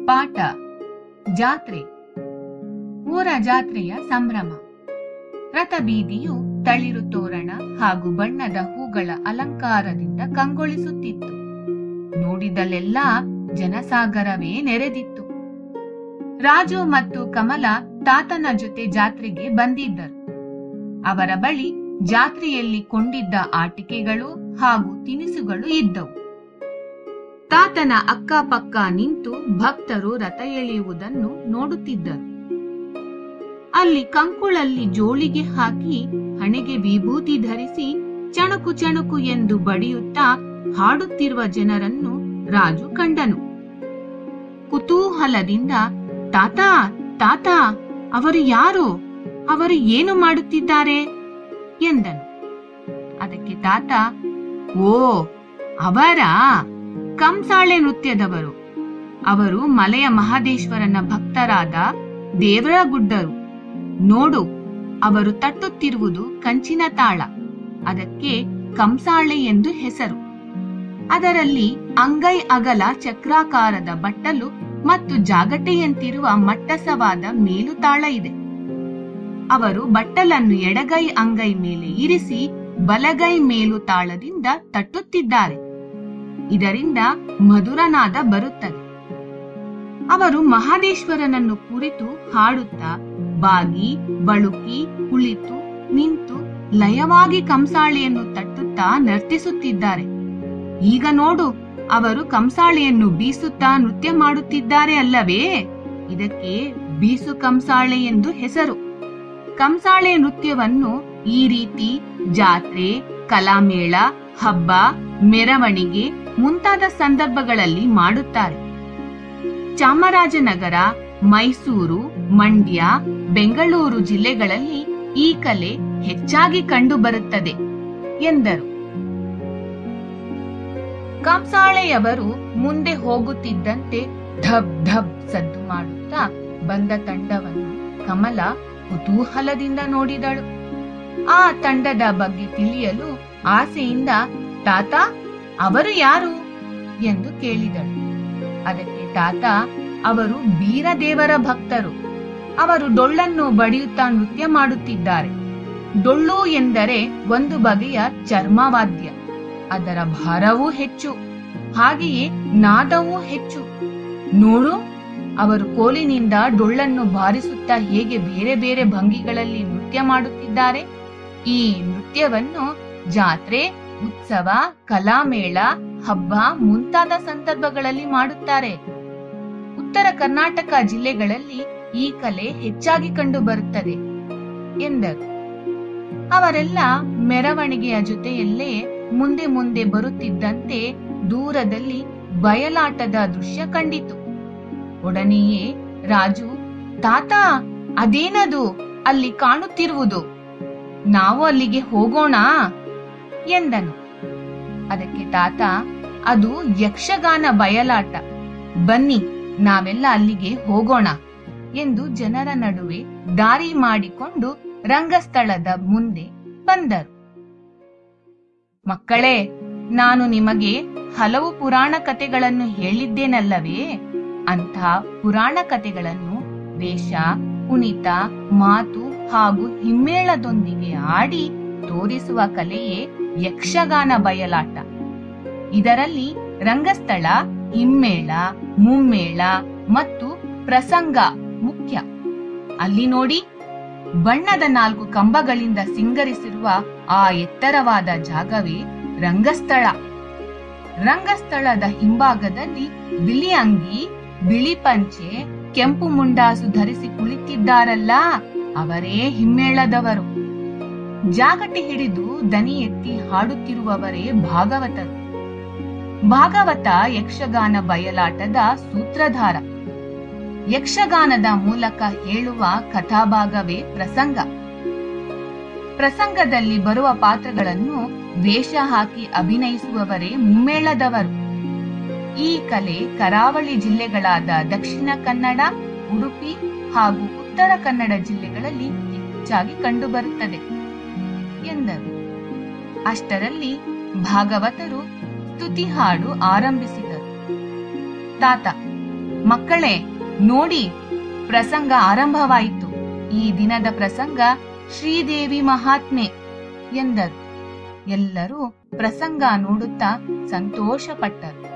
ಪಾಠ ಜಾತ್ರೆ ಊರ ಜಾತ್ರೆಯ ಸಂಭ್ರಮ ರಥಬೀದಿಯು ತಳಿರು ತೋರಣ ಹಾಗೂ ಬಣ್ಣದ ಹೂಗಳ ಅಲಂಕಾರದಿಂದ ಕಂಗೊಳಿಸುತ್ತಿತ್ತು ನೋಡಿದಲ್ಲೆಲ್ಲ ಜನಸಾಗರವೇ ನೆರೆದಿತ್ತು ರಾಜು ಮತ್ತು ಕಮಲ ತಾತನ ಜೊತೆ ಜಾತ್ರೆಗೆ ಬಂದಿದ್ದರು ಅವರ ಬಳಿ ಜಾತ್ರೆಯಲ್ಲಿ ಕೊಂಡಿದ್ದ ಆಟಿಕೆಗಳು ಹಾಗೂ ತಿನಿಸುಗಳು ಇದ್ದವು ತಾತನ ಅಕ್ಕಪಕ್ಕ ನಿಂತು ಭಕ್ತರು ರಥ ಎಳೆಯುವುದನ್ನು ನೋಡುತ್ತಿದ್ದರು ಅಲ್ಲಿ ಕಂಕುಳಲ್ಲಿ ಜೋಳಿಗೆ ಹಾಕಿ ಹಣೆಗೆ ವಿಭೂತಿ ಧರಿಸಿ ಚಣಕು ಚಣಕು ಎಂದು ಬಡಿಯುತ್ತಾ ಹಾಡುತ್ತಿರುವ ಜನರನ್ನು ರಾಜು ಕಂಡನು ಕುತೂಹಲದಿಂದ ತಾತ ತಾತ ಅವರು ಯಾರು ಅವರು ಏನು ಮಾಡುತ್ತಿದ್ದಾರೆ ಎಂದನು ಅದಕ್ಕೆ ತಾತ ಓ ಅವರ ಕಂಸಾಳೆ ನೃತ್ಯದವರು ಅವರು ಮಲೆಯ ಮಹದೇಶ್ವರನ ಭಕ್ತರಾದ ದೇವರಗುಡ್ಡರು ನೋಡು ಅವರು ತಟ್ಟುತ್ತಿರುವುದು ಕಂಚಿನ ತಾಳ ಅದಕ್ಕೆ ಕಂಸಾಳೆ ಎಂದು ಹೆಸರು ಅದರಲ್ಲಿ ಅಂಗೈ ಅಗಲ ಚಕ್ರಾಕಾರದ ಬಟ್ಟಲು ಮತ್ತು ಜಾಗಟೆಯಂತಿರುವ ಮಟ್ಟಸವಾದ ಮೇಲುತಾಳ ಇದೆ ಅವರು ಬಟ್ಟಲನ್ನು ಎಡಗೈ ಅಂಗೈ ಮೇಲೆ ಇರಿಸಿ ಬಲಗೈ ಮೇಲು ತಾಳದಿಂದ ತಟ್ಟುತ್ತಿದ್ದಾರೆ ಇದರಿಂದ ಮಧುರನಾದ ಬರುತ್ತದೆ ಅವರು ಮಹಾದೇಶ್ವರನನ್ನು ಕುರಿತು ಹಾಡುತ್ತಾ ಬಾಗಿ ಬಳುಕಿ ಕುಳಿತು ನಿಂತು ಲಯವಾಗಿ ಕಂಸಾಳೆಯನ್ನು ತಟ್ಟುತ್ತಾ ನರ್ತಿಸುತ್ತಿದ್ದಾರೆ ಈಗ ನೋಡು ಅವರು ಕಂಸಾಳೆಯನ್ನು ಬೀಸುತ್ತಾ ನೃತ್ಯ ಮಾಡುತ್ತಿದ್ದಾರೆ ಅಲ್ಲವೇ ಇದಕ್ಕೆ ಬೀಸು ಕಂಸಾಳೆ ಎಂದು ಹೆಸರು ಕಂಸಾಳೆ ನೃತ್ಯವನ್ನು ಈ ರೀತಿ ಜಾತ್ರೆ ಕಲಾಮೇಳ ಹಬ್ಬ ಮೆರವಣಿಗೆ ಮುಂತಾದ ಸಂದರ್ಭಗಳಲ್ಲಿ ಮಾಡುತ್ತಾರೆ ಚಾಮರಾಜನಗರ ಮೈಸೂರು ಮಂಡ್ಯ ಬೆಂಗಳೂರು ಜಿಲ್ಲೆಗಳಲ್ಲಿ ಈ ಕಲೆ ಹೆಚ್ಚಾಗಿ ಕಂಡುಬರುತ್ತದೆ ಎಂದರು ಕಂಸಾಳೆಯವರು ಮುಂದೆ ಹೋಗುತ್ತಿದ್ದಂತೆ ಢಬ್ ಢಬ್ ಸದ್ದು ಮಾಡುತ್ತಾ ಬಂದ ತಂಡವನ್ನು ಕಮಲ ಕುತೂಹಲದಿಂದ ನೋಡಿದಳು ಆ ತಂಡದ ಬಗ್ಗೆ ತಿಳಿಯಲು ಆಸೆಯಿಂದ ತಾತ ಅವರು ಯಾರು ಎಂದು ಕೇಳಿದಳು ಅದಕ್ಕೆ ತಾತ ಅವರು ಬೀರದೇವರ ಭಕ್ತರು ಅವರು ಡೊಳ್ಳನ್ನು ಬಡಿಯುತ್ತಾ ನೃತ್ಯ ಮಾಡುತ್ತಿದ್ದಾರೆ ಡೊಳ್ಳು ಎಂದರೆ ಒಂದು ಬಗೆಯ ಚರ್ಮವಾದ್ಯ ಅದರ ಭಾರವೂ ಹೆಚ್ಚು ಹಾಗೆಯೇ ನಾದವೂ ಹೆಚ್ಚು ನೋಡು ಅವರು ಕೋಲಿನಿಂದ ಡೊಳ್ಳನ್ನು ಬಾರಿಸುತ್ತಾ ಹೇಗೆ ಬೇರೆ ಬೇರೆ ಭಂಗಿಗಳಲ್ಲಿ ನೃತ್ಯ ಮಾಡುತ್ತಿದ್ದಾರೆ ಈ ನೃತ್ಯವನ್ನು ಜಾತ್ರೆ ಉತ್ಸವ ಕಲಾಮೇಳ ಹಬ್ಬ ಮುಂತಾದ ಸಂದರ್ಭಗಳಲ್ಲಿ ಮಾಡುತ್ತಾರೆ ಉತ್ತರ ಕರ್ನಾಟಕ ಜಿಲ್ಲೆಗಳಲ್ಲಿ ಈ ಕಲೆ ಹೆಚ್ಚಾಗಿ ಕಂಡುಬರುತ್ತದೆ ಎಂದರು ಅವರೆಲ್ಲ ಮೆರವಣಿಗೆಯ ಜೊತೆಯಲ್ಲೇ ಮುಂದೆ ಮುಂದೆ ಬರುತ್ತಿದ್ದಂತೆ ದೂರದಲ್ಲಿ ಬಯಲಾಟದ ದೃಶ್ಯ ಕಂಡಿತು ಒಡನೆಯೇ ರಾಜು ತಾತ ಅದೇನದು ಅಲ್ಲಿ ಕಾಣುತ್ತಿರುವುದು ನಾವು ಅಲ್ಲಿಗೆ ಹೋಗೋಣ ಎಂದನು ಅದಕ್ಕೆ ತಾತ ಅದು ಯಕ್ಷಗಾನ ಬಯಲಾಟ ಬನ್ನಿ ನಾವೆಲ್ಲ ಅಲ್ಲಿಗೆ ಹೋಗೋಣ ಎಂದು ಜನರ ನಡುವೆ ದಾರಿ ಮಾಡಿಕೊಂಡು ರಂಗಸ್ಥಳದ ಮುಂದೆ ಬಂದರು ಮಕ್ಕಳೇ ನಾನು ನಿಮಗೆ ಹಲವು ಪುರಾಣ ಕಥೆಗಳನ್ನು ಹೇಳಿದ್ದೇನಲ್ಲವೇ ಅಂಥ ಪುರಾಣ ಕಥೆಗಳನ್ನು ವೇಷ ಕುಣಿತ ಮಾತು ಹಾಗೂ ಹಿಮ್ಮೇಳದೊಂದಿಗೆ ಆಡಿ ತೋರಿಸುವ ಕಲೆಯೇ ಯಕ್ಷಗಾನ ಬಯಲಾಟ ಇದರಲ್ಲಿ ರಂಗಸ್ಥಳ ಹಿಮ್ಮೇಳ ಮುಮ್ಮೇಳ ಮತ್ತು ಪ್ರಸಂಗ ಮುಖ್ಯ ಅಲ್ಲಿ ನೋಡಿ ಬಣ್ಣದ ನಾಲ್ಕು ಕಂಬಗಳಿಂದ ಸಿಂಗರಿಸಿರುವ ಆ ಎತ್ತರವಾದ ಜಾಗವೇ ರಂಗಸ್ಥಳ ರಂಗಸ್ಥಳದ ಹಿಂಭಾಗದಲ್ಲಿ ಬಿಳಿ ಅಂಗಿ ಬಿಳಿ ಪಂಚೆ ಕೆಂಪು ಮುಂಡಾಸು ಧರಿಸಿ ಕುಳಿತಿದ್ದಾರಲ್ಲ ಅವರೇ ಹಿಮ್ಮೇಳದವರು ಜಾಗಟೆ ಹಿಡಿದು ದನಿ ಎತ್ತಿ ಹಾಡುತ್ತಿರುವವರೇ ಭಾಗವತರು ಭಾಗವತ ಯಕ್ಷಗಾನ ಬಯಲಾಟದ ಸೂತ್ರಧಾರ ಯಕ್ಷಗಾನದ ಮೂಲಕ ಹೇಳುವ ಕಥಾಭಾಗವೇ ಪ್ರಸಂಗ ಪ್ರಸಂಗದಲ್ಲಿ ಬರುವ ಪಾತ್ರಗಳನ್ನು ವೇಷ ಹಾಕಿ ಅಭಿನಯಿಸುವವರೇ ಮುಮ್ಮೇಳದವರು ಈ ಕಲೆ ಕರಾವಳಿ ಜಿಲ್ಲೆಗಳಾದ ದಕ್ಷಿಣ ಕನ್ನಡ ಉಡುಪಿ ಹಾಗೂ ಉತ್ತರ ಕನ್ನಡ ಜಿಲ್ಲೆಗಳಲ್ಲಿ ಹೆಚ್ಚಾಗಿ ಕಂಡುಬರುತ್ತದೆ ಎಂದರು ಅಷ್ಟರಲ್ಲಿ ಭಾಗವತರು ಸ್ತುತಿ ಹಾಡು ಆರಂಭಿಸಿದರು ತಾತ ಮಕ್ಕಳೇ ನೋಡಿ ಪ್ರಸಂಗ ಆರಂಭವಾಯಿತು ಈ ದಿನದ ಪ್ರಸಂಗ ಶ್ರೀದೇವಿ ಮಹಾತ್ಮೆ ಎಂದರು ಎಲ್ಲರೂ ಪ್ರಸಂಗ ನೋಡುತ್ತಾ ಸಂತೋಷಪಟ್ಟರು